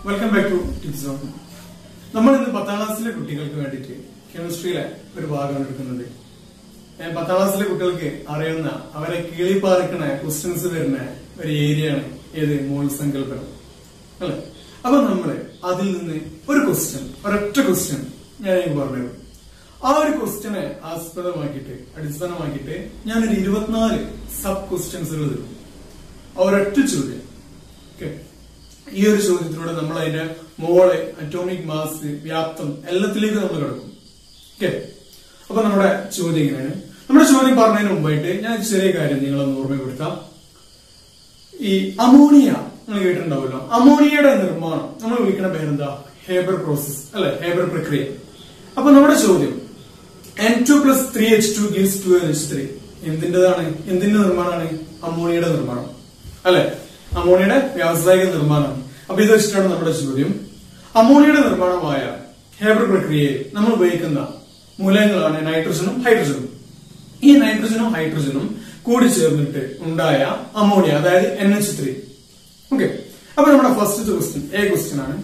Welcome back to tips on നമ്മൾ ഇന്ന് പത്താം ക്ലാസ്സിലെ കുട്ടികൾക്ക് വേണ്ടിയിട്ട് കെമിസ്ട്രിയിലെ ഒരു ഭാഗമാണ് എടുക്കുന്നത് ഏ, പത്താം ക്ലാസ്സിലെ കുട്ടികൾക്ക് അറിയുന്ന അവരെ കീളിപ്പാർക്കണ ക്വസ്റ്റ്യൻസ് വരുന്ന ഒരു ഏരിയയാണ് ഏത് മോൾ സങ്കല്പനം അല്ലെ അപ്പൊ നമ്മള് അതിൽ നിന്ന് ഒരു ക്വസ്റ്റ്യൻ ഒരൊറ്റ ക്വസ്റ്റ്യൻ ഞാൻ എനിക്ക് പറഞ്ഞുതരും ആ ഒരു ക്വസ്റ്റ്യനെ ആസ്പദമാക്കിയിട്ട് അടിസ്ഥാനമാക്കിയിട്ട് ഞാനൊരു ഇരുപത്തിനാല് സബ് ക്വസ്റ്റ്യൻസുകൾ തരും ആ ഒരൊറ്റ ചോദ്യം ഓക്കെ ഈ ഒരു ചോദ്യത്തിലൂടെ നമ്മൾ അതിന്റെ മോള് അറ്റോമിക് മാസ് വ്യാപ്തം എല്ലാത്തിലേക്ക് നമ്മൾ കിടക്കും ഓക്കെ അപ്പൊ നമ്മുടെ ചോദ്യം ഇങ്ങനെയാണ് നമ്മുടെ ചോദ്യം പറഞ്ഞതിന് മുമ്പായിട്ട് ഞാൻ ഒരു ചെറിയ കാര്യം നിങ്ങളൊന്ന് ഓർമ്മപ്പെടുത്താം ഈ അമോണിയ നിങ്ങൾ കേട്ടിട്ടുണ്ടാവുമല്ലോ അമോണിയയുടെ നിർമ്മാണം നമ്മൾ വിളിക്കുന്ന പേരെന്താ ഹേബർ പ്രോസസ് അല്ലെ ഹേബർ പ്രക്രിയ അപ്പൊ നമ്മുടെ ചോദ്യം N two plus three H two gives two N H three എന്തിന്റേതാണ് എന്തിന്റെ നിർമ്മാണമാണ് അമോണിയയുടെ നിർമ്മാണം അല്ലെ അമോണിയയുടെ വ്യാവസായിക നിർമ്മാണമാണ് അപ്പൊ ഇത് വെച്ചിട്ടാണ് നമ്മുടെ ചോദ്യം അമോണിയയുടെ നിർമ്മാണമായ ഹേബർ പ്രക്രിയയിൽ നമ്മൾ ഉപയോഗിക്കുന്ന മൂലകങ്ങളാണ് നൈട്രജനും ഹൈഡ്രജനും ഈ നൈട്രജനും ഹൈഡ്രജനും കൂടി ചേർന്നിട്ട് ഉണ്ടായ അമോണിയ അതായത് എൻ എച്ച് ത്രീ ഓക്കെ അപ്പൊ നമ്മുടെ ഫസ്റ്റ് ക്വസ്റ്റ്യൻ എ ക്വസ്റ്റ്യൻ ആണ്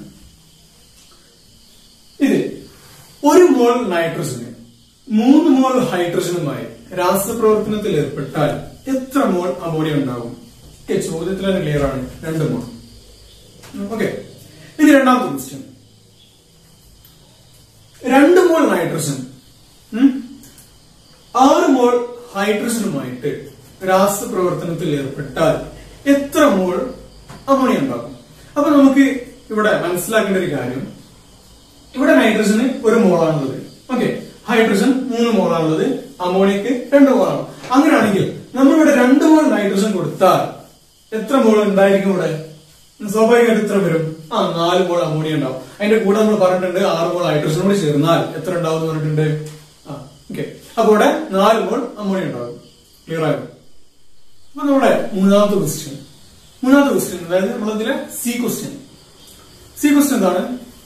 ഇത് ഒരു മോൾ നൈട്രജന് മൂന്ന് മോൾ ഹൈഡ്രജനുമായി രാസപ്രവർത്തനത്തിൽ ഏർപ്പെട്ടാൽ എത്ര മോൾ അമോണിയ ഉണ്ടാകും ഓക്കെ ചോദ്യത്തിൽ തന്നെ ക്ലിയർ ആണ് രണ്ട് മോൾ ഓക്കെ ഇനി രണ്ടാമത്തെ ക്വസ്റ്റ്യൻ രണ്ട് മോൾ നൈട്രജൻ ഉം, ആറ് മോൾ ഹൈഡ്രജനുമായിട്ട് രാസപ്രവർത്തനത്തിൽ ഏർപ്പെട്ടാൽ എത്ര മോൾ അമോണിയ ഉണ്ടാകും അപ്പൊ നമുക്ക് ഇവിടെ മനസ്സിലാക്കേണ്ട ഒരു കാര്യം ഇവിടെ നൈട്രജന് ഒരു മോളാണുള്ളത് ഓക്കെ ഹൈഡ്രജൻ മൂന്ന് മോളാണുള്ളത് അമോണിയക്ക് രണ്ട് മോളാണ് അങ്ങനെയാണെങ്കിൽ നമ്മളിവിടെ രണ്ട് മോൾ നൈട്രജൻ കൊടുത്താൽ എത്ര മോൾ ഉണ്ടായിരിക്കും ഇവിടെ സ്വാഭാവികമായിട്ട് എത്ര വരും ആ നാല് മോൾ അമോണിയ ഉണ്ടാവും അതിന്റെ കൂടെ നമ്മൾ പറഞ്ഞിട്ടുണ്ട് ആറ് മോൾ ഹൈഡ്രജൻ കൂടി ചേർന്നാൽ എത്ര ഉണ്ടാവും എന്ന് പറഞ്ഞിട്ടുണ്ട് ആ ഓക്കെ അപ്പൊ ഇവിടെ നാല് മോൾ അമോണിയ ഉണ്ടാവും ക്ലിയർ ആയോ അപ്പൊ നമ്മുടെ മൂന്നാമത്തെ ക്വസ്റ്റ്യൻ മൂന്നാമത്തെ ക്വസ്റ്റ്യൻ അതായത് നമ്മളതിലെ സി ക്വസ്റ്റ്യൻ സി ക്വസ്റ്റ്യൻ എന്താണ്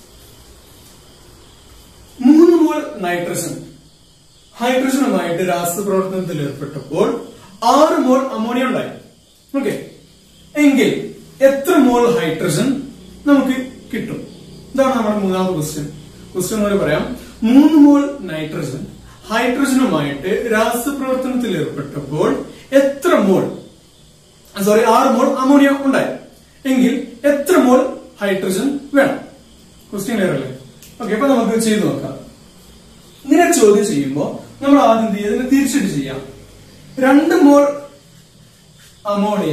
മൂന്ന് മോൾ നൈട്രജൻ ഹൈഡ്രജനുമായിട്ട് രാസപ്രവർത്തനത്തിൽ ഏർപ്പെട്ടപ്പോൾ ആറ് മോൾ അമോണിയ ഉണ്ടായി ഓക്കെ എങ്കിൽ എത്ര മോൾ ഹൈഡ്രജൻ നമുക്ക് കിട്ടും ഇതാണ് നമ്മുടെ മൂന്നാമത്തെ ക്വസ്റ്റ്യൻ ക്വസ്റ്റ്യൻ പോലെ പറയാം മൂന്ന് മോൾ നൈട്രജൻ ഹൈഡ്രജനുമായിട്ട് രാസപ്രവർത്തനത്തിൽ ഏർപ്പെട്ടപ്പോൾ എത്ര മോൾ സോറി ആറ് മോൾ അമോണിയ ഉണ്ടായി എങ്കിൽ എത്ര മോൾ ഹൈഡ്രജൻ വേണം ക്വസ്റ്റ്യൻ ക്ലിയർ അല്ലേ ഓക്കെ അപ്പൊ നമുക്ക് ചെയ്തു നോക്കാം ഇങ്ങനെ ചോദ്യം ചെയ്യുമ്പോൾ നമ്മൾ ആദ്യം എന്ത് ചെയ്യുക ഇതിനെ തിരിച്ചിട്ട് ചെയ്യാം രണ്ട് മോൾ അമോണിയ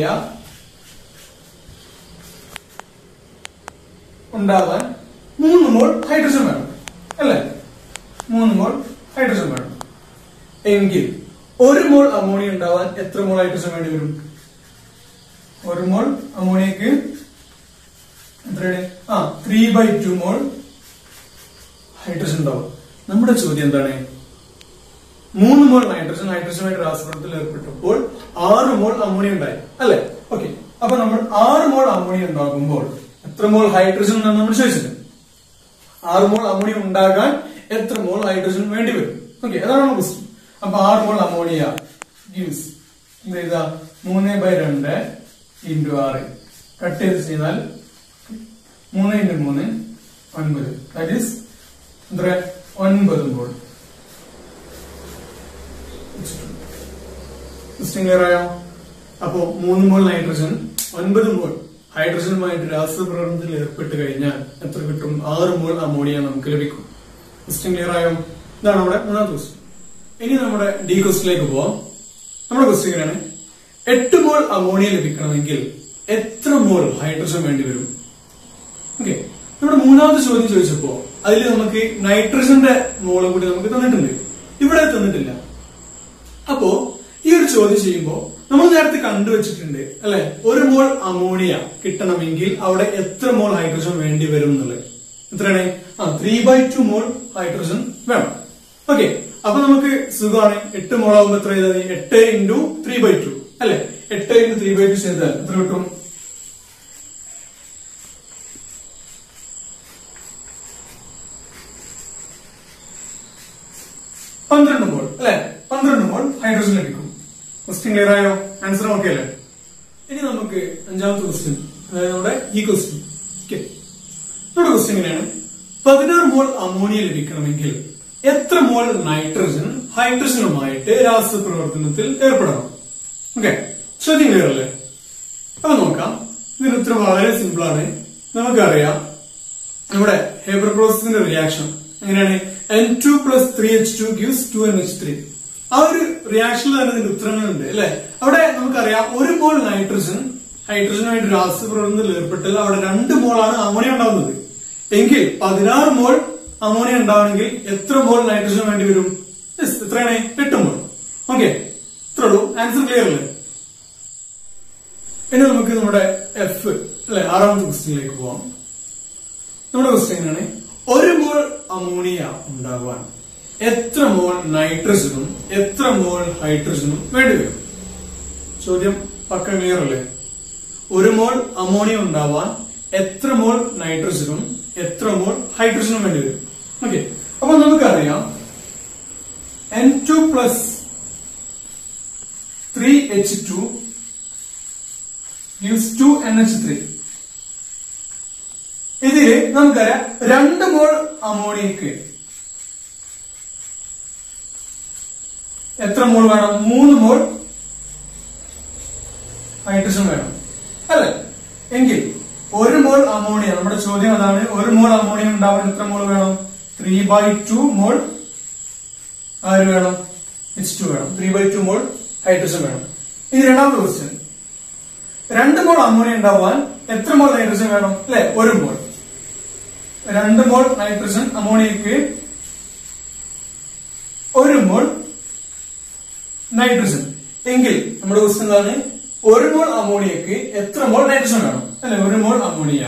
ഉണ്ടാവാൻ മൂന്ന് മോൾ ഹൈഡ്രജൻ വേണം അല്ലേ മൂന്ന് മോൾ ഹൈഡ്രജൻ വേണം എങ്കിൽ ഒരു മോൾ അമോണിയ ഉണ്ടാവാൻ എത്ര മോൾ ഹൈഡ്രജൻ വേണ്ടി വരും ഒരു മോൾ അമോണിയക്ക് എത്രയാണ് ആ three by two mole hydrogen ഉണ്ടാവും നമ്മുടെ ചോദ്യം എന്താണ് മൂന്ന് മോൾ നൈട്രജൻ ഹൈഡ്രജനുമായിട്ട് രാസപ്രവർത്തനത്തിൽ ഏർപ്പെട്ടപ്പോൾ ആറ് മോൾ അമോണിയ ഉണ്ടായി അല്ലെ ഓക്കെ അപ്പൊ നമ്മൾ ആറ് മോൾ അമോണിയ ഉണ്ടാകുമ്പോൾ എത്ര മോൾ ഹൈഡ്രജൻ എന്നാണ് നമ്മൾ ചോദിച്ചത് ആറ് മോൾ അമോണിയ ഉണ്ടാകാൻ എത്ര മോൾ ഹൈഡ്രജൻ വേണ്ടി വരും ഓക്കെ അതാണ് നമ്മുടെ ക്വസ്റ്റ്യൻ അപ്പൊ ആറ് മോൾ അമോണിയ ഗീവ്സ് എന്ത് ചെയ്താ മൂന്ന് ബൈ രണ്ട് ഇൻറ്റു ആറ് കട്ട് ചെയ്ത് ചെയ്താൽ മൂന്ന് ഇൻറ്റു മൂന്ന് ഒൻപത് ദാറ്റ് ഈസ് എത്ര ഒൻപത് മോൾ ക്ലിയർ ആയോ അപ്പോ മൂന്ന് മോൾ നൈട്രജൻ ഒൻപത് മോൾ ഹൈഡ്രജനുമായിട്ട് രാസപ്രവർത്തനത്തിൽ ഏർപ്പെട്ട് കഴിഞ്ഞാൽ എത്ര കിട്ടും ആറ് മോൾ അമോണിയ നമുക്ക് ലഭിക്കും ക്വസ്റ്റ്യൻ ക്ലിയർ ആയോ ഇതാണ് നമ്മുടെ മൂന്നാമത്തെ ക്വസ്റ്റ്യൻ ഇനി നമ്മുടെ ഡി ക്വസ്റ്റിലേക്ക് പോവാം നമ്മുടെ ക്വസ്റ്റ്യൻ ഇങ്ങനെയാണ് എട്ട് മോൾ അമോണിയ ലഭിക്കണമെങ്കിൽ എത്ര മോൾ ഹൈഡ്രജൻ വേണ്ടി വരും ഓക്കെ നമ്മുടെ മൂന്നാമത്തെ ചോദ്യം ചോദിച്ചപ്പോ അതിൽ നമുക്ക് നൈട്രജന്റെ മോളും കൂടി നമുക്ക് തന്നിട്ടുണ്ട് ഇവിടെ തന്നിട്ടില്ല അപ്പോ ഈ ഒരു ചോദ്യം ചെയ്യുമ്പോൾ നമ്മൾ നേരത്തെ കണ്ടുവച്ചിട്ടുണ്ട് അല്ലെ ഒരു മോൾ അമോണിയ കിട്ടണമെങ്കിൽ അവിടെ എത്ര മോൾ ഹൈഡ്രജൻ വേണ്ടി വരും എന്നുള്ളത് എത്രയാണ് ആ three by two mole hydrogen വേണം ഓക്കെ അപ്പൊ നമുക്ക് സുഖമാണ് എട്ട് മോൾ ആകുമ്പോൾ എത്ര ചെയ്താൽ മതി? എട്ട് ഇൻറ്റു ത്രീ ബൈ ടു അല്ലെ എട്ട് ഇൻറ്റു ത്രീ ബൈ ടു ചെയ്താൽ എത്ര കിട്ടും പന്ത്രണ്ട് മോൾ അല്ലെ പന്ത്രണ്ട് മോൾ ഹൈഡ്രജൻ ലഭിക്കും ക്വസ്റ്റ്യൻ ക്ലിയർ ആയോ ആൻസർ ഓക്കെ അല്ലേ ഇനി നമുക്ക് അഞ്ചാമത്തെ ക്വസ്റ്റ്യൻ അതായത് നമ്മുടെ ഈ ക്വസ്റ്റ്യൻ ഓക്കെ നമ്മുടെ ക്വസ്റ്റ്യൻ ഇങ്ങനെയാണ് പതിനാറ് മോൾ അമോണിയ ലഭിക്കണമെങ്കിൽ എത്ര മോൾ നൈട്രജൻ ഹൈഡ്രജനുമായിട്ട് രാസപ്രവർത്തനത്തിൽ ഏർപ്പെടണം ഓക്കെ ചോദ്യം ക്ലിയർ അല്ലേ അപ്പൊ നോക്കാം ഇതിന് ഉത്തരം വളരെ സിമ്പിൾ ആണ് നമുക്കറിയാം നമ്മുടെ ഹേബർ പ്രോസസിന്റെ റിയാക്ഷൻ എങ്ങനെയാണ് N two plus three H two gives two N H three ആ ഒരു റിയാക്ഷനിൽ തന്നെ ഇതിന്റെ ഉത്തരങ്ങളുണ്ട് അല്ലെ അവിടെ നമുക്കറിയാം ഒരു മോൾ നൈട്രജൻ ഹൈഡ്രജനുമായിട്ട് രാസപ്രവർത്തനത്തിൽ ഏർപ്പെട്ടാൽ അവിടെ രണ്ട് മോളാണ് അമോണിയ ഉണ്ടാവുന്നത് എങ്കിൽ പതിനാറ് മോൾ അമോണിയ ഉണ്ടാവണമെങ്കിൽ എത്ര മോൾ നൈട്രജൻ വേണ്ടി വരും Yes, എത്രയാണ് എട്ട് മോൾ ഓക്കെ ഇത്രേ ഉള്ളൂ ആൻസർ ക്ലിയർ അല്ലേ ഇനി നമുക്ക് നമ്മുടെ എഫ് അല്ലെ ആറാമത്തെ ക്വസ്റ്റ്യനിലേക്ക് പോവാം നമ്മുടെ ക്വസ്റ്റ്യൻ ആണ് ഒരു മോൾ അമോണിയ ഉണ്ടാവാൻ എത്ര മോൾ നൈട്രജനും എത്ര മോൾ ഹൈഡ്രജനും വേണ്ടിവരും ചോദ്യം പക്ക ക്ലിയർ അല്ലേ ഒരു മോൾ അമോണിയ ഉണ്ടാവാൻ എത്ര മോൾ നൈട്രജനും എത്ര മോൾ ഹൈഡ്രജനും വേണ്ടിവരും ഓക്കെ അപ്പൊ നമുക്കറിയാം N two plus three H two gives two N H three ഇതില് നമുക്കറിയാം രണ്ട് മോൾ അമോണിയക്ക് എത്ര മോൾ വേണം മൂന്ന് മോൾ ഹൈഡ്രജൻ വേണം അല്ലേ എങ്കിൽ ഒരു മോൾ അമോണിയ നമ്മുടെ ചോദ്യം അതാണ് ഒരു മോൾ അമോണിയ ഉണ്ടാവാൻ എത്ര മോൾ വേണം ത്രീ ബൈ ടു മോൾ ആര് വേണം എച്ച് ടു വേണം three by two mole hydrogen വേണം ഇനി രണ്ടാമത്തെ ക്വസ്റ്റ്യൻ രണ്ട് മോൾ അമോണിയ ഉണ്ടാവാൻ എത്ര മോൾ നൈട്രജൻ വേണം അല്ലെ ഒരു മോൾ രണ്ട് മോൾ നൈട്രജൻ അമോണിയക്ക് ഒരു മോൾ നൈട്രജൻ എങ്കിൽ നമ്മുടെ ക്വസ്റ്റ്യൻ എന്താണ് ഒരു മോൾ അമോണിയക്ക് എത്ര മോൾ നൈട്രജൻ വേണം അല്ലെ ഒരു മോൾ അമോണിയ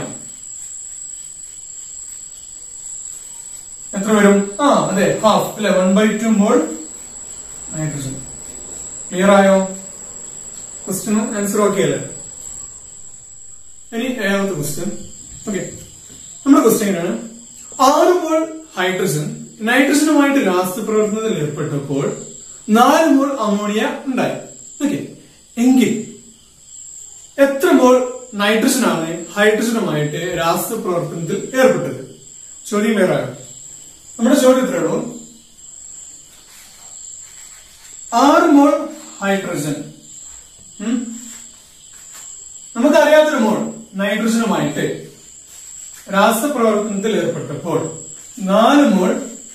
എത്ര വരും ആ അതെ ഹാഫ് അല്ലെ one by two mole nitrogen clear ആയോ ക്വസ്റ്റ്യനും ആൻസർ ഓക്കെ അല്ലേ ഇനി ഏഴാമത്തെ ക്വസ്റ്റ്യൻ ഓക്കെ നമ്മുടെ ക്വസ്റ്റ്യൻ ആണ് ആറ് മോൾ ഹൈഡ്രജൻ നൈട്രജനുമായിട്ട് രാസപ്രവർത്തനത്തിൽ ഏർപ്പെട്ടപ്പോൾ നാല് മോൾ അമോണിയ ഉണ്ടായി ഓക്കെ എങ്കിൽ എത്ര മോൾ നൈട്രജനാണ് ഹൈഡ്രജനുമായിട്ട് രാസപ്രവർത്തനത്തിൽ ഏർപ്പെട്ടത് ചോദ്യം വേറെ നമ്മുടെ ചോദ്യം എത്രയുള്ളൂ ആറ് മോൾ ഹൈഡ്രജൻ ഉം? നമുക്കറിയാത്തൊരു മോൾ നൈട്രജനുമായിട്ട് രാസപ്രവർത്തനത്തിൽ ഏർപ്പെട്ടപ്പോൾ നാല് മോൾ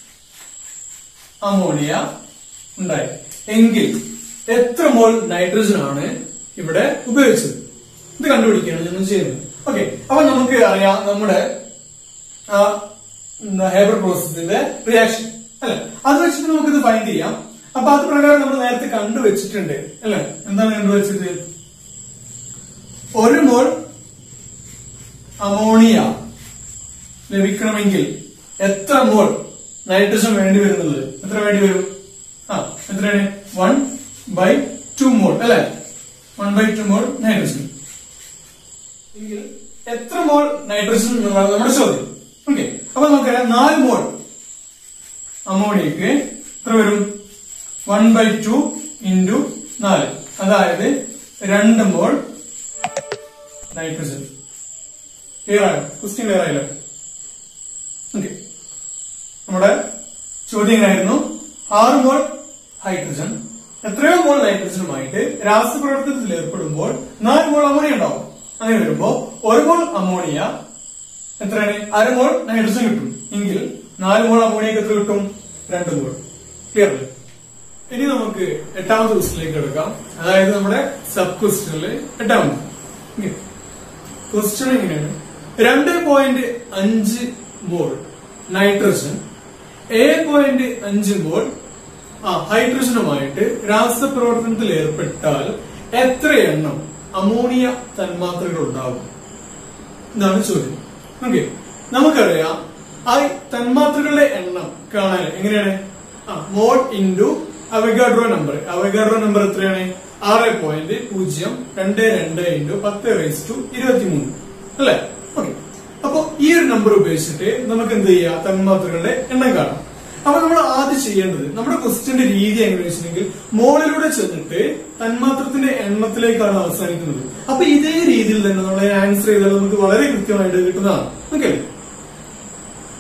അമോണിയ ഉണ്ടായി എങ്കിൽ എത്ര മോൾ നൈട്രജൻ ആണ് ഇവിടെ ഉപയോഗിച്ചത് ഇത് കണ്ടുപിടിക്കുകയാണ് നമ്മൾ ചെയ്യുന്നത് ഓക്കെ അപ്പൊ നമുക്ക് അറിയാം നമ്മുടെ ഹേബർ പ്രോസസിന്റെ റിയാക്ഷൻ അല്ലെ അത് വെച്ചിട്ട് നമുക്ക് ഇത് ഫൈൻഡ് ചെയ്യാം അപ്പൊ അത് പ്രകാരം നമ്മൾ നേരത്തെ കണ്ടുവച്ചിട്ടുണ്ട് അല്ലെ എന്താണ് കണ്ടുവച്ചത് ഒരു മോൾ അമോണിയ ലഭിക്കണമെങ്കിൽ എത്ര മോൾ നൈട്രജൻ വേണ്ടി വരുന്നത് എത്ര വേണ്ടി വരും ആ എത്രയാണ് വൺ ബൈ ടു മോൾ അല്ലെ one by two mole nitrogen എങ്കിൽ എത്ര മോൾ നൈട്രജൻ എന്നുള്ളതാണ് നമ്മുടെ ചോദ്യം ഓക്കെ അപ്പൊ നമുക്കറിയാം നാല് മോൾ അമോണിയക്ക് എത്ര വരും വൺ ബൈ ടു ഇൻറ്റു നാല് അതായത് രണ്ട് മോൾ നൈട്രജൻ ക്ലിയർ ആയോ ക്വസ്റ്റ്യൻ ക്ലിയർ ആയല്ലോ ഓക്കെ നമ്മുടെ ചോദ്യം എങ്ങനെയായിരുന്നു ആറ് മോൾ ഹൈഡ്രജൻ എത്രയോ മോൾ നൈട്രജനുമായിട്ട് രാസപ്രവർത്തനത്തിൽ ഏർപ്പെടുമ്പോൾ നാല് മോൾ അമോണിയ ഉണ്ടാവും അങ്ങനെ വരുമ്പോ ഒരു മോൾ അമോണിയ എത്രയാണ് അര മോൾ നൈട്രജൻ കിട്ടും എങ്കിൽ നാല് മോൾ അമോണിയക്ക് എത്ര കിട്ടും രണ്ട് മോൾ ക്ലിയർ അല്ലേ ഇനി നമുക്ക് എട്ടാമത്തെ ക്വസ്റ്റിലേക്ക് എടുക്കാം അതായത് നമ്മുടെ സബ് ക്വസ്റ്റ്യനില് എട്ടാമത് ക്വസ്റ്റ്യൻ എങ്ങനെയാണ് രണ്ട് പോയിന്റ് അഞ്ച് മോൾ നൈട്രജൻ ഏഴ് പോയിന്റ് അഞ്ച് മോൾ ആ ഹൈഡ്രജനുമായിട്ട് രാസപ്രവർത്തനത്തിൽ ഏർപ്പെട്ടാൽ എത്ര എണ്ണം അമോണിയ തന്മാത്രകൾ ഉണ്ടാവും ഇതാണ് ചോദ്യം ഓക്കെ നമുക്കറിയാം ആ തന്മാത്രകളുടെ എണ്ണം കാണാൻ എങ്ങനെയാണ് ആ mole into Avogadro number Avogadro number എത്രയാണ് ആറ് പോയിന്റ് പൂജ്യം രണ്ട് രണ്ട് ഇൻറ്റു പത്ത് റേസ് ടു ഇരുപത്തിമൂന്ന് അല്ലെ ഓക്കെ അപ്പൊ ഈ ഒരു നമ്പർ ഉപയോഗിച്ചിട്ട് നമുക്ക് എന്ത് ചെയ്യാം തന്മാത്രകളുടെ എണ്ണം കാണാം അപ്പൊ നമ്മൾ ആദ്യം ചെയ്യേണ്ടത് നമ്മുടെ ക്വസ്റ്റ്യന്റെ രീതി എങ്ങനെയാണെന്ന് വെച്ചിട്ടുണ്ടെങ്കിൽ മോളിലൂടെ ചെന്നിട്ട് തന്മാത്രത്തിന്റെ എണ്ണത്തിലേക്കാണ് അവസാനിക്കുന്നത് അപ്പൊ ഇതേ രീതിയിൽ തന്നെ നമ്മൾ ആൻസർ ചെയ്താൽ നമുക്ക് വളരെ കൃത്യമായിട്ട് കിട്ടുന്നതാണ് ഓക്കെ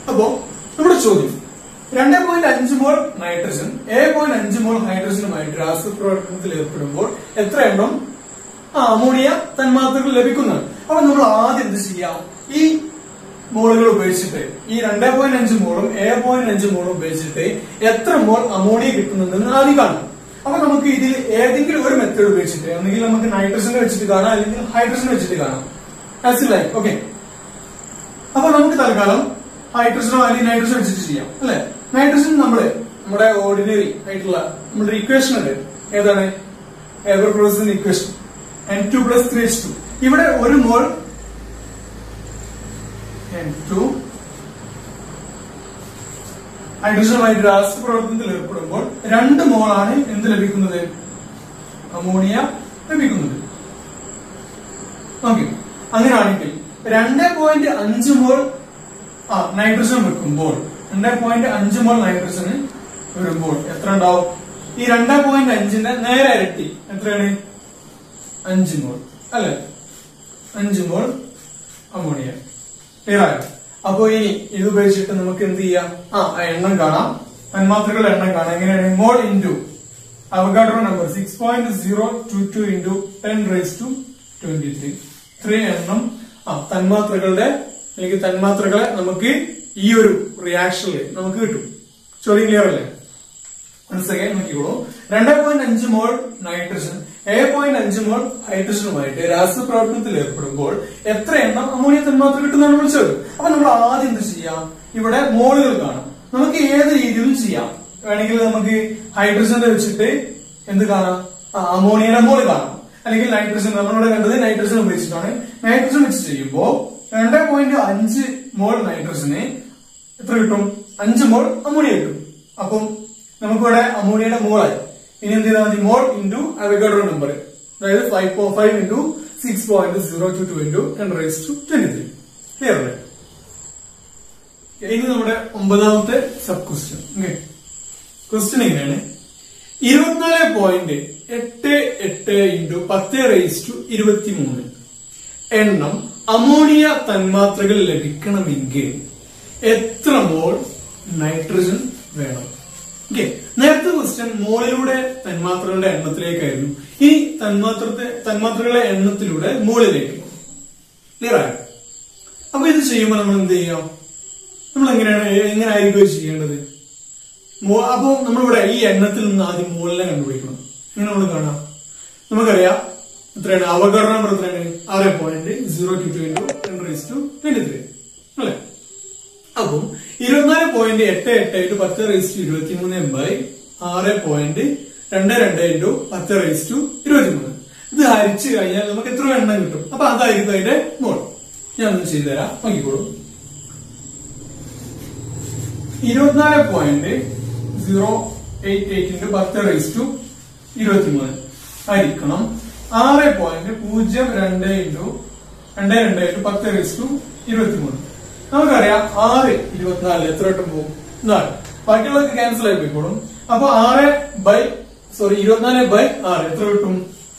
അപ്പോ നമ്മുടെ ചോദ്യം രണ്ട് പോയിന്റ് അഞ്ച് മോൾ നൈട്രജൻ ഏഴ് പോയിന്റ് അഞ്ച് മോൾ ഹൈഡ്രജനുമായിട്ട് രാസപ്രവർത്തനത്തിൽ ഏർപ്പെടുമ്പോൾ എത്ര എണ്ണം ആ അമോണിയ തന്മാത്രകൾ ലഭിക്കുന്നതാണ് അപ്പൊ നമ്മൾ ആദ്യം എന്ത് ചെയ്യാം ഈ മോളുകൾ ഉപയോഗിച്ചിട്ട് ഈ രണ്ടേ പോയിന്റ് അഞ്ച് മോളും ഏഴ് പോയിന്റ് അഞ്ച് മോളും ഉപയോഗിച്ചിട്ട് എത്ര മോൾ അമോണിയ കിട്ടുന്നുണ്ടെന്ന് ആദ്യം കാണാം അപ്പൊ നമുക്ക് ഇതിൽ ഏതെങ്കിലും ഒരു മെത്തേഡ് ഉപയോഗിച്ചിട്ട് ഒന്നുകിൽ നമുക്ക് നൈട്രജൻ വെച്ചിട്ട് കാണാം അല്ലെങ്കിൽ ഹൈഡ്രജൻ വെച്ചിട്ട് കാണാം ലൈക്ക് ഓക്കെ അപ്പൊ നമുക്ക് തൽക്കാലം ഹൈഡ്രജനോ അല്ലെങ്കിൽ നൈട്രജൻ വെച്ചിട്ട് ചെയ്യാം അല്ലെ നൈട്രജൻ നമ്മള് നമ്മുടെ ഓർഡിനറി ആയിട്ടുള്ള നമ്മുടെ ഇക്വേഷൻ ഉണ്ട് ഏതാണ് എവർ പ്രോസസിന്റെ equation N two plus three H two ഇവിടെ ഒരു മോൾ എൻ ടു ഹൈഡ്രജനുമായിട്ട് രാസപ്രവർത്തനത്തിൽ ഏർപ്പെടുമ്പോൾ രണ്ട് മോളാണ് എന്ത് ലഭിക്കുന്നത് അമോണിയ ലഭിക്കുന്നത് ഓക്കെ അങ്ങനെയാണെങ്കിൽ രണ്ട് പോയിന്റ് അഞ്ച് മോൾ ആ നൈട്രജൻ വെക്കുമ്പോൾ രണ്ട് പോയിന്റ് അഞ്ച് മോൾ നൈട്രജന് വരുമ്പോൾ എത്ര ഉണ്ടാവും ഈ രണ്ട് പോയിന്റ് അഞ്ചിന്റെ നേരെ ഇരട്ടി എത്രയാണ് അഞ്ച് മോൾ അല്ലെ അഞ്ച് മോൾ അമോണിയ ക്ലിയർ ആയോ അപ്പോ ഇനി ഇത് ഉപയോഗിച്ചിട്ട് നമുക്ക് എന്ത് ചെയ്യാം ആ ആ എണ്ണം കാണാം തന്മാത്രകളുടെ എണ്ണം കാണാം എങ്ങനെയാണ് mole into Avogadro number six point zero two two into ten raise to twenty three ഇത്രയും എണ്ണം ആ തന്മാത്രകളുടെ അല്ലെങ്കിൽ തന്മാത്രകളെ നമുക്ക് ഈ ഒരു റിയാക്ഷനിൽ നമുക്ക് കിട്ടും ചോദ്യം ക്ലിയർ അല്ലേ സെക്കൻഡ് നോക്കിക്കോളൂ രണ്ട് പോയിന്റ് അഞ്ച് മോൾ നൈട്രജൻ ഏഴ് പോയിന്റ് അഞ്ച് മോൾ ഹൈഡ്രജനുമായിട്ട് രാസപ്രവർത്തനത്തിൽ ഏർപ്പെടുമ്പോൾ എത്ര എണ്ണം അമോണിയ തന്മാത്ര കിട്ടുന്നതാണ് നമ്മൾ ചോദ്യം അപ്പൊ നമ്മൾ ആദ്യം എന്ത് ചെയ്യാം ഇവിടെ മോളുകൾ കാണാം നമുക്ക് ഏത് രീതിയിലും ചെയ്യാം വേണമെങ്കിൽ നമുക്ക് ഹൈഡ്രജന്റെ വെച്ചിട്ട് എന്ത് കാണാം ആ, അമോണിയയുടെ മോൾ കാണാം അല്ലെങ്കിൽ നൈട്രജൻ നമ്മളിവിടെ കണ്ടത് നൈട്രജൻ ഉപയോഗിച്ചിട്ടാണ് നൈട്രജൻ വെച്ച് ചെയ്യുമ്പോൾ രണ്ട് പോയിന്റ് അഞ്ച് മോൾ നൈട്രജന് എത്ര കിട്ടും അഞ്ച് മോൾ അമോണിയ കിട്ടും അപ്പം നമുക്കിവിടെ അമോണിയയുടെ മോളായി ഇനി എന്ത് ചെയ്താൽ മതി മോൾ ഇൻറ്റു അവഗാഡ്രോ നമ്പർ അതായത് ഫൈവ് പോ five into six point zero two two into ten raise to twenty three clear അല്ലേ ഇനി നമ്മുടെ ഒമ്പതാമത്തെ സബ് ക്വസ്റ്റ്യൻ ഓക്കെ ക്വസ്റ്റ്യൻ എങ്ങനെയാണ് ഇരുപത്തിനാല് പോയിന്റ് എട്ട് എട്ട് ഇൻറ്റു പത്ത് റേസ് ടു ഇരുപത്തി മൂന്ന് എണ്ണം അമോണിയ തന്മാത്രകൾ ലഭിക്കണമെങ്കിൽ എത്ര മോൾ നൈട്രജൻ വേണം ഓക്കെ നേരത്തെ ക്വസ്റ്റ്യൻ മോളിലൂടെ തന്മാത്രകളുടെ എണ്ണത്തിലേക്കായിരുന്നു ഇനി തന്മാത്രത്തെ തന്മാത്രകളുടെ എണ്ണത്തിലൂടെ മോളിലേക്ക് ക്ലിയർ ആയോ അപ്പൊ ഇത് ചെയ്യുമ്പോൾ നമ്മൾ എന്ത് ചെയ്യാം നമ്മൾ എങ്ങനെയാണ് എങ്ങനെ ആയിരിക്കും ഇത് ചെയ്യേണ്ടത് മോ- അപ്പൊ നമ്മളിവിടെ ഈ എണ്ണത്തിൽ നിന്ന് ആദ്യം മോളിനെ കണ്ടുപിടിക്കണം ഇങ്ങനെ നമ്മൾ കാണാം നമുക്കറിയാം എത്രയാണ് അവഗാഡ നമ്പർ എത്രയാണ് ആറ് point zero two two into ten raise to twenty three അല്ലെ അപ്പം ഇരുപത്തിനാല് പോയിന്റ് എട്ട് എട്ട് ഇൻറ്റു പത്ത് റേസ് ടു ഇരുപത്തി മൂന്ന് ബൈ ആറ് പോയിന്റ് രണ്ട് രണ്ട് ഇൻറ്റു പത്ത് റേസ് ടു ഇരുപത്തി മൂന്ന് ഇത് ഹരിച്ചു കഴിഞ്ഞാൽ നമുക്ക് എത്ര എണ്ണം കിട്ടും അപ്പൊ അതായിരിക്കും അതിന്റെ മോൾ ഞാൻ ഒന്ന് ചെയ്തു തരാം നോക്കിക്കോളൂ ഇരുപത്തിനാല് point zero eight eight into പത്ത് റേസ് ടു ഇരുപത്തിമൂന്ന് ആയിരിക്കണം ആറ് പോയിന്റ് പൂജ്യം രണ്ട് ഇൻറ്റു രണ്ട് രണ്ട് ഇൻറ്റു പത്ത് റേസ് ടു ഇരുപത്തിമൂന്ന് നമുക്കറിയാം ആറ് ഇരുപത്തിനാല് എത്ര വട്ടം പോകും നാല് ബാക്കിയുള്ളതൊക്കെ ക്യാൻസൽ ആയി പോയിക്കോളും അപ്പൊ ആറ് ബൈ സോറി ഇരുപത്തിനാല് ബൈ ആറ് എത്ര കിട്ടും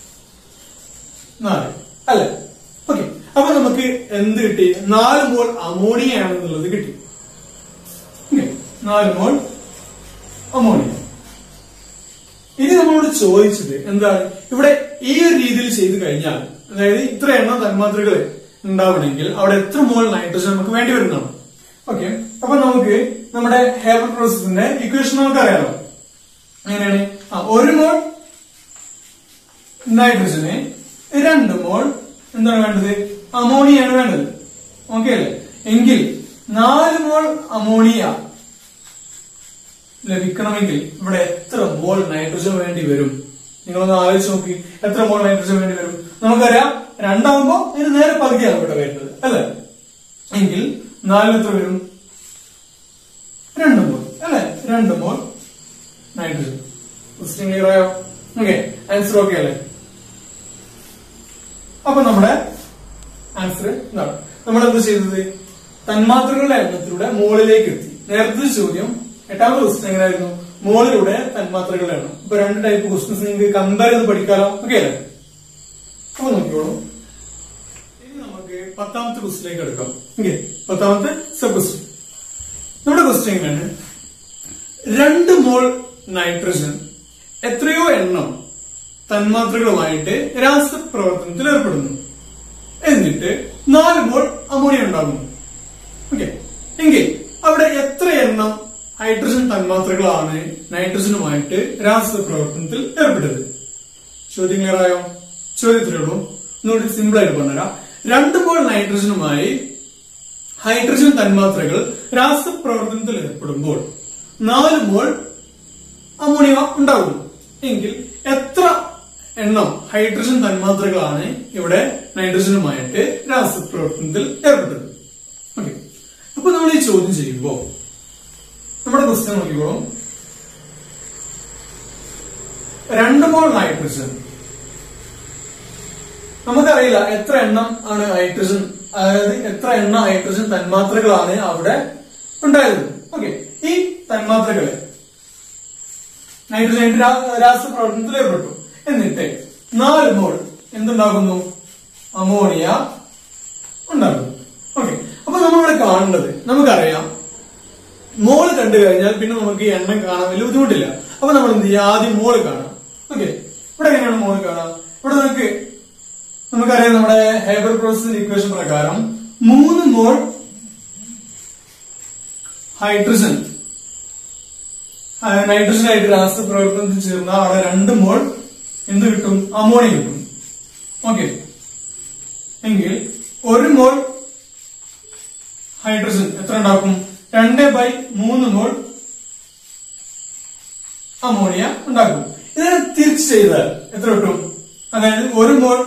നാല് അല്ലെ ഓക്കെ അപ്പൊ നമുക്ക് എന്ത് കിട്ടി നാല് മോൾ അമോണിയ ആണെന്നുള്ളത് കിട്ടി Okay. നാല് മോൾ അമോണിയ ഇനി നമ്മളോട് ചോദിച്ചത് എന്താണ് ഇവിടെ ഈ ഒരു രീതിയിൽ ചെയ്തു കഴിഞ്ഞാൽ അതായത് ഇത്ര എണ്ണം തന്മാത്രകൾ ഉണ്ടാവണമെങ്കിൽ അവിടെ എത്ര മോൾ നൈട്രജൻ നമുക്ക് വേണ്ടി വരുന്നതാണ് ഓക്കെ അപ്പൊ നമുക്ക് നമ്മുടെ ഹെയർ പ്രോസസിന്റെ ഇക്വേഷൻ നമുക്ക് അറിയാലോ എങ്ങനെയാണ് ആ ഒരു മോൾ നൈട്രജന് രണ്ട് മോൾ എന്താണ് വേണ്ടത് അമോണിയാണ് വേണ്ടത് ഓക്കെ അല്ലേ എങ്കിൽ നാല് മോൾ അമോണിയ ലഭിക്കണമെങ്കിൽ ഇവിടെ എത്ര മോൾ നൈട്രജൻ വേണ്ടി വരും നിങ്ങളൊന്ന് ആലോചിച്ച് നോക്കി എത്ര മോൾ നൈട്രജൻ വേണ്ടി വരും നമുക്കറിയാം രണ്ടാവുമ്പോ ഇതിന് നേരെ പകുതിയാണ് ഇവിടെ വരുന്നത് അല്ലെ എങ്കിൽ നാലിന് എത്ര വരും രണ്ട് മോൾ അല്ലെ രണ്ട് മോൾ നൈട്രജൻ ക്വസ്റ്റ്യൻ ക്ലിയർ ആയോ ഓക്കെ ആൻസർ ഓക്കെ അല്ലേ അപ്പൊ നമ്മുടെ ആൻസർ എന്താണ് നമ്മൾ എന്ത് ചെയ്തത് തന്മാത്രകളുടെ എണ്ണത്തിലൂടെ മോളിലേക്ക് എത്തി നേരത്തെ ചോദ്യം എട്ടാമത്തെ ക്വസ്റ്റ്യൻ എങ്ങനെയായിരുന്നു മോളിലൂടെ തന്മാത്രകളുടെ എണ്ണം ഇപ്പൊ രണ്ട് ടൈപ്പ് ക്വസ്റ്റ്യൻസ് നിങ്ങൾക്ക് കമ്പയർ ചെയ്ത് പഠിക്കാലോ ഓക്കെ അല്ലേ അപ്പൊ നോക്കിക്കോളൂ ഇനി നമുക്ക് പത്താമത്തെ ക്വസ്റ്റിലേക്ക് എടുക്കാം ഓക്കെ പത്താമത്തെ സബ് ക്വസ്റ്റ്യൻ നമ്മുടെ ക്വസ്റ്റ്യൻ ആണ് രണ്ട് മോൾ നൈട്രജൻ എത്രയോ എണ്ണം തന്മാത്രകളുമായിട്ട് രാസപ്രവർത്തനത്തിൽ ഏർപ്പെടുന്നു എന്നിട്ട് നാല് മോൾ അമോണിയ ഉണ്ടാകുന്നു ഓക്കെ എങ്കിൽ അവിടെ എത്ര എണ്ണം ഹൈഡ്രജൻ തന്മാത്രകളാണ് നൈട്രജനുമായിട്ട് രാസപ്രവർത്തനത്തിൽ ഏർപ്പെട്ടത് ചോദ്യം ക്ലിയർ ആയോ ചോദ്യത്തിലുള്ളൂ ഒന്നുകൂടി സിമ്പിൾ ആയിട്ട് പറഞ്ഞുതരാം രണ്ട് മോൾ നൈട്രജനുമായി ഹൈഡ്രജൻ തന്മാത്രകൾ രാസപ്രവർത്തനത്തിൽ ഏർപ്പെടുമ്പോൾ നാല് മോൾ അമോണിയ ഉണ്ടാകുന്നു എങ്കിൽ എത്ര എണ്ണം ഹൈഡ്രജൻ തന്മാത്രകളാണ് ഇവിടെ നൈട്രജനുമായിട്ട് രാസപ്രവർത്തനത്തിൽ ഏർപ്പെട്ടത് ഓക്കെ അപ്പൊ നമ്മൾ ഈ ചോദ്യം ചെയ്യുമ്പോൾ നമ്മുടെ ക്വസ്റ്റ്യൻ നോക്കിക്കോളും രണ്ട് മോൾ നൈട്രജൻ നമുക്കറിയില്ല എത്ര എണ്ണം ആണ് ഹൈഡ്രജൻ അതായത് എത്ര എണ്ണം ഹൈഡ്രജൻ തന്മാത്രകളാണ് അവിടെ ഉണ്ടായത് ഓക്കെ ഈ തന്മാത്രകള് നൈട്രജൻ രാ- രാസപ്രവർത്തനത്തിൽ ഏർപ്പെട്ടു എന്നിട്ട് നാല് മോൾ എന്തുണ്ടാകുന്നു അമോണിയ ഉണ്ടാകുന്നു ഓക്കെ അപ്പൊ നമ്മളിവിടെ കാണേണ്ടത് നമുക്കറിയാം മോള് കണ്ടു കഴിഞ്ഞാൽ പിന്നെ നമുക്ക് ഈ എണ്ണം കാണാൻ വലിയ ബുദ്ധിമുട്ടില്ല അപ്പൊ നമ്മൾ എന്ത് ചെയ്യുക ആദ്യം മോള് കാണാം ഓക്കെ ഇവിടെ എങ്ങനെയാണ് മോള് കാണാം ഇവിടെ നമുക്ക് നമുക്കറിയാം നമ്മുടെ ഹേബർ പ്രോസസിന്റെ ഇക്വേഷൻ പ്രകാരം മൂന്ന് മോൾ ഹൈഡ്രജൻ നൈട്രജൻ ആയിട്ട് രാസപ്രവർത്തനത്തിൽ ചേർന്നാൽ അവിടെ രണ്ട് മോൾ എന്ത് കിട്ടും അമോണിയ കിട്ടും ഓക്കെ എങ്കിൽ ഒരു മോൾ ഹൈഡ്രജൻ എത്ര ഉണ്ടാക്കും രണ്ട് ബൈ മൂന്ന് മോൾ അമോണിയ ഉണ്ടാക്കും ഇതിനെ തിരിച്ച് ചെയ്താൽ എത്ര കിട്ടും അതായത് ഒരു മോൾ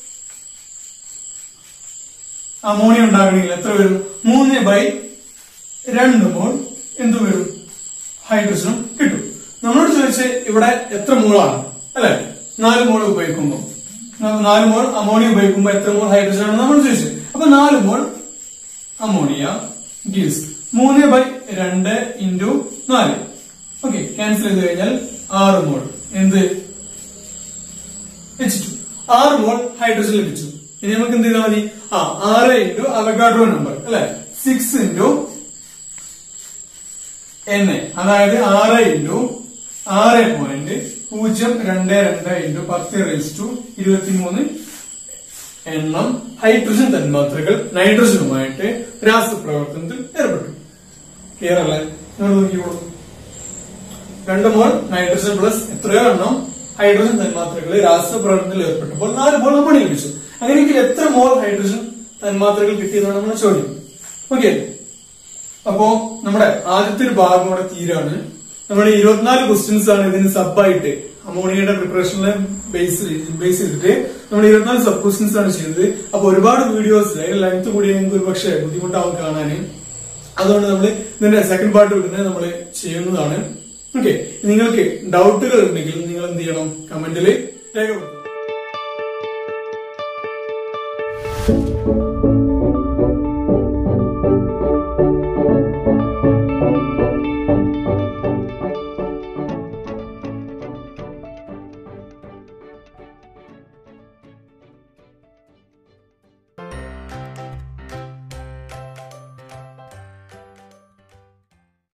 അമോണിയ ഉണ്ടാകണമെങ്കിൽ എത്ര വരും മൂന്ന് ബൈ രണ്ട് മോൾ എന്ത് വരും ഹൈഡ്രജനും കിട്ടും നമ്മളോട് ചോദിച്ച് ഇവിടെ എത്ര മോളാണ് അല്ലെ നാല് മോൾ ഉപയോഗിക്കുമ്പോൾ ന- നാല് മോൾ അമോണിയ ഉപയോഗിക്കുമ്പോൾ എത്ര മോൾ ഹൈഡ്രജൻ ആണ് നമ്മൾ ചോദിച്ചത് അപ്പൊ നാല് മോൾ അമോണിയ ഗീസ് മൂന്ന് ബൈ രണ്ട് ഇൻറ്റു നാല് ഓക്കെ ക്യാൻസൽ ചെയ്ത് കഴിഞ്ഞാൽ ആറ് മോൾ എന്ത് എച്ച് ടു ആറ് മോൾ ഹൈഡ്രജൻ ലഭിച്ചു ഇനി നമുക്ക് എന്ത് ചെയ്താൽ മതി ആ ആറ് ഇൻറ്റു അവഗാഡ്രോ നമ്പർ അല്ലെ സിക്സ് ഇൻറ്റു എൻ എ അതായത് ആറ് ഇൻറ്റു ആറ് പോയിന്റ് പൂജ്യം രണ്ട് രണ്ട് ഇൻറ്റു പത്ത് റേസ് ടു ഇരുപത്തിമൂന്ന് എണ്ണം ഹൈഡ്രജൻ തന്മാത്രകൾ നൈട്രജനുമായിട്ട് രാസപ്രവർത്തനത്തിൽ ഏർപ്പെട്ടു ക്ലിയർ അല്ലേ നിങ്ങൾ നോക്കിക്കോളൂ രണ്ട് മോൾ നൈട്രജൻ പ്ലസ് എത്രയോ എണ്ണം ഹൈഡ്രജൻ തന്മാത്രകൾ രാസപ്രവർത്തനത്തിൽ ഏർപ്പെട്ടപ്പോൾ നാല് മോൾ അമോണിയ ലഭിച്ചു അങ്ങനെയെങ്കിൽ എത്ര മോൾ ഹൈഡ്രജൻ തന്മാത്രകൾ കിട്ടിയതാണ് നമ്മുടെ ചോദ്യം ഓക്കെ അപ്പോ നമ്മുടെ ആദ്യത്തെ ഒരു ഭാഗം ഇവിടെ തീരാണ് നമ്മുടെ ഇരുപത്തിനാല് ക്വസ്റ്റ്യൻസ് ആണ് ഇതിന് സബായിട്ട് അമോണിയയുടെ പ്രിപ്പറേഷനിലെ ബേസ് ബേസ് ചെയ്തിട്ട് നമ്മൾ ഇരുപത്തിനാല് സബ് ക്വസ്റ്റ്യൻസ് ആണ് ചെയ്തത് അപ്പൊ ഒരുപാട് വീഡിയോസ് അതിന്റെ ലെങ്ത് കൂടി നിങ്ങൾക്ക് ഒരു പക്ഷേ ബുദ്ധിമുട്ടാവും കാണാന് അതുകൊണ്ട് നമ്മൾ ഇതിന്റെ സെക്കൻഡ് പാർട്ട് വിടുന്നത് നമ്മൾ ചെയ്യുന്നതാണ് ഓക്കെ നിങ്ങൾക്ക് ഡൗട്ടുകൾ ഉണ്ടെങ്കിൽ നിങ്ങൾ എന്ത് ചെയ്യണം കമന്റിൽ രേഖപ്പെടുത്തണം